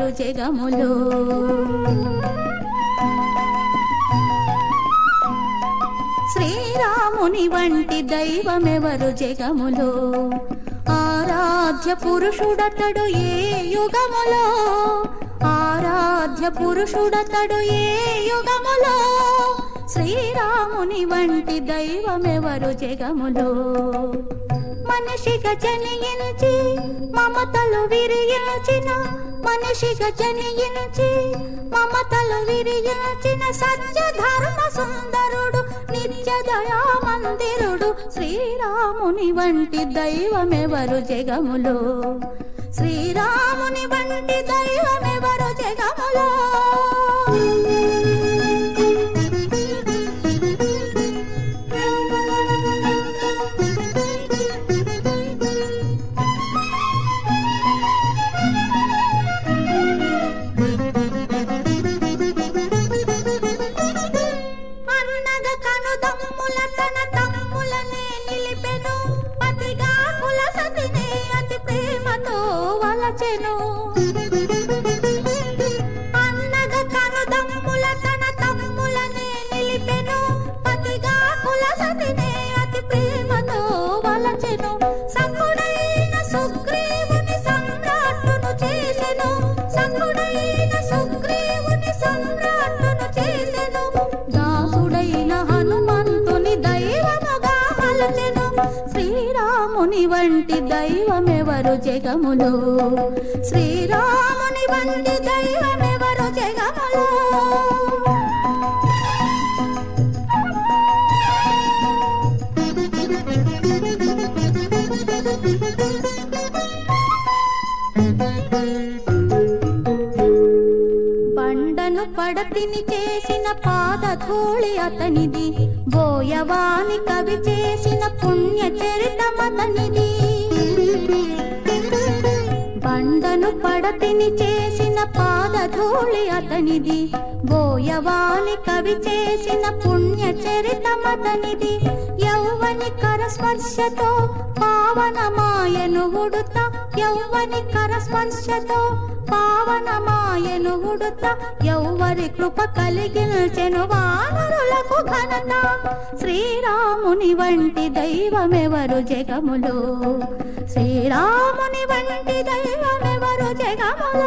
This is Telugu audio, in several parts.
దైవమెవరు జగములో శ్రీరాముని వంటి దైవమెవరు జగములో ఆరాధ్య పురుషుడతడు ఏ యుగములో ఆరాధ్య పురుషుడతడు ఏ యుగములో శ్రీరాముని వంటి దైవమెవరు జగములో మనిషిగా జనించి మమతలు విరియించిన మనిషిగా జనించి మమతలు విరియించిన సత్య ధర్మ సుందరుడు నిత్య దయా మందిరుడు శ్రీరాముని వంటి దైవమెవరు జగములో శ్రీరాముని వంటి దైవమెవరు జగములో అన్నగ కను తమ్ముల తన తమ్ములనే నిలిపెను పతిగా కుల సతినే అతి ప్రేమతో వలచెను అన్నగ కను తమ్ముల తన తమ్ములనే నిలిపెను పతిగా కుల సతినే అతి ప్రేమతో వలచెను సంగుడైన సుగ్రీవుని సమ్రాట్టును చేసెను సంగుడైన సుగ్రీవుని సమ్రాట్టును చేసెను దాసుడైన హనుమంతుని దైవముగా మలచెను శ్రీరాముని వంటి దైవమెవరు జగములో శ్రీరాముని వంటి దైవమెవరు జగములో బండను పడతిని చేసిన పాదధూళి అతనిది బోయవాని కవి చేసిన పుణ్య చరితమతనిది బండను పడతిని చేసిన పాదధూళి అతనిది బోయవాని కవి చేసిన పుణ్య చరితమతనిది యౌవని కరస్పర్శతో పావనమాయను ఉడుత యౌవని కరస్పర్శతో పావనమాయను ఉడుత యౌవరి కృప కలిగిల్చెను వానరులకు ఘనత శ్రీరాముని వంటి దైవమెవరు జగములో శ్రీరాముని వంటి దైవమెవరు జగములో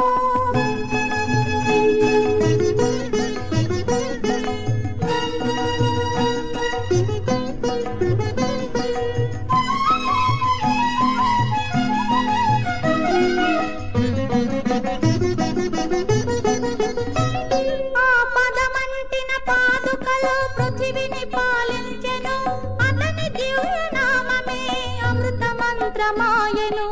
ఆ పదమంటిన పాదుకలో పృథివిని పాలించెను అతని దివ్యనామమే అమృత మంత్రమాయను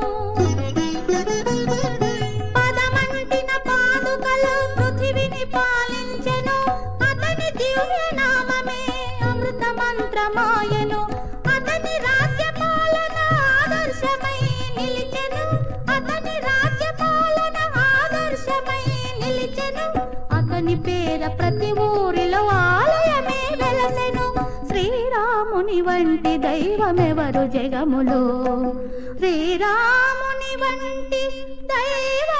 పదమంటిన పాదుకలో పృథివిని పాలించెను అతని దివ్యనామమే అమృత మంత్రమాయను అతని రాజ్య పాలన ఆదర్శమై నిలిచెను అతని రాజ్య పాలన ఆదర్శమై నిలిచెను అతని పేర ప్రతి ఊరిలో ఆలయమే వెలసెను శ్రీరాముని వంటి దైవమెవరు జగములో శ్రీరాముని వంటి దైవ